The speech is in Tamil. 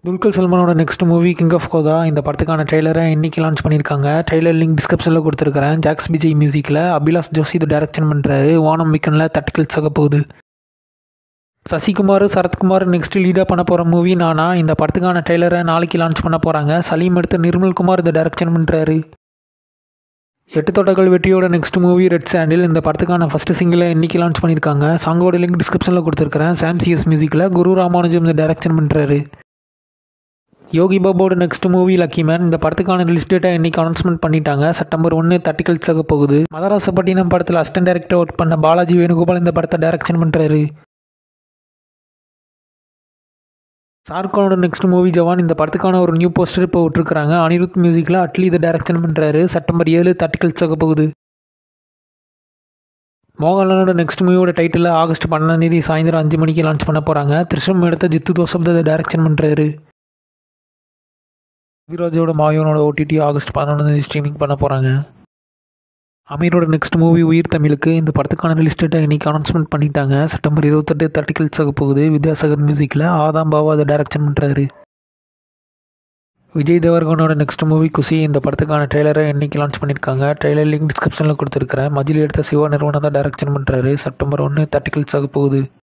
துல்கர் சல்மானோட next movie king of Kotha இந்த படத்துக்கான ட்ரெய்லரை இன்னைக்கு லான்ச் பண்ணியிருக்காங்க ட்ரெய்லர் லிங்க் டிஸ்கிரிப்ஷனில் கொடுத்துருக்கிறேன் ஜாக்ஸ் விஜய் மியூசிக்கில் அபிலாஷ் ஜோஷி இது டைரக்ஷன் பண்ணுறாரு வானம் வீக்கெண்டில் தட்டுக்கள் சக போகுது சசிகுமார் சரத்குமார் நெக்ஸ்ட் லீடாக பண்ண போகிற மூவி நானா இந்த படத்துக்கான ட்ரெய்லரை நாளைக்கு லான்ச் பண்ண போகிறாங்க சலீம் எடுத்து நிர்மல்குமார் இதை டைரக்ஷன் பண்ணுறாரு எட்டு தோட்டங்கள் வெற்றியோட நெக்ஸ்ட் மூவி ரெட் சாண்டில் இந்த படத்துக்கான ஃபஸ்ட் சிங்கிளை இன்னைக்கு லான்ச் பண்ணியிருக்காங்க சாங்கோட லிங்க் டிஸ்கிரிப்ஷனில் கொடுத்துருக்கிறேன் சாம் சிஎஸ் மியூசிக்கில் குரு ராமானுஜம் இந்த டைரக்ஷன் பண்ணுறாரு யோகி பாபோட நெக்ஸ்ட் மூவி லக்கி மேன் இந்த படத்துக்கான ரிலீஸ் டேட்டை இன்னைக்கு அனௌன்ஸ்மெண்ட் பண்ணிட்டாங்க செப்டம்பர் ஒன்று தட்டிக்கல்ஸ் ஆக போகுது மதராசப்பட்டினம் படத்தில் அசிஸ்டன்ட் டைரக்டர் ஒர்க் பண்ண பாலாஜி வேணுகோபால் இந்த படத்தை டைரக்ஷன் பண்ணுறாரு ஷாருக்கானோட நெக்ஸ்ட் மூவி ஜவான் இந்த படத்துக்கான ஒரு நியூ போஸ்டர் இப்போ விட்டுருக்காங்க அனிருத் மியூசிக்கில் அட்லி இதை டைரக்ஷன் பண்ணுறாரு செப்டம்பர் ஏழு தட்டிக்கல்ஸ் ஆக போகுது மோகன்லாலோட நெக்ஸ்ட் மூவியோட டைட்டில் ஆகஸ்ட் பன்னெண்டாம் தேதி சாயந்தரம் அஞ்சு மணிக்கு லான்ச் பண்ண போகிறாங்க திருஷம் எடுத்த ஜித்து தோசப் இதை டைரக்ஷன் பண்ணுறாரு விராஜோட மாயோனோட ஓடிடி ஆகஸ்ட் பதினொன்றாந்தேதி ஸ்ட்ரீமிங் பண்ண போகிறாங்க அமீரோட நெக்ஸ்ட் மூவி உயிர் தமிழுக்கு இந்த படத்துக்கான ரிலீஸ் டேட்டை இன்றைக்கி அனௌன்ஸ்மெண்ட் பண்ணிட்டாங்க செப்டம்பர் இருபத்தெட்டு தர்ட்டிகல்ஸ் ஆக போகுது வித்யாசாகர் மியூசிக்கில் ஆதாம் பாபா அதை டைரக்ஷன் பண்ணுறாரு விஜய் தேவர்கனோட நெக்ஸ்ட் மூவி குஷி இந்த படத்துக்கான ட்ரெய்லரை இன்றைக்கி லான்ச் பண்ணியிருக்காங்க ட்ரெய்லர் லிங்க் டிஸ்கிரிப்ஷனில் கொடுத்துருக்கிறேன் மஜிலி எடுத்த சிவா நிறுவனம் தான் டைரக்ஷன் பண்ணுறாரு செப்டம்பர் ஒன்று தர்ட்டிகல்ஸ் ஆக போகுது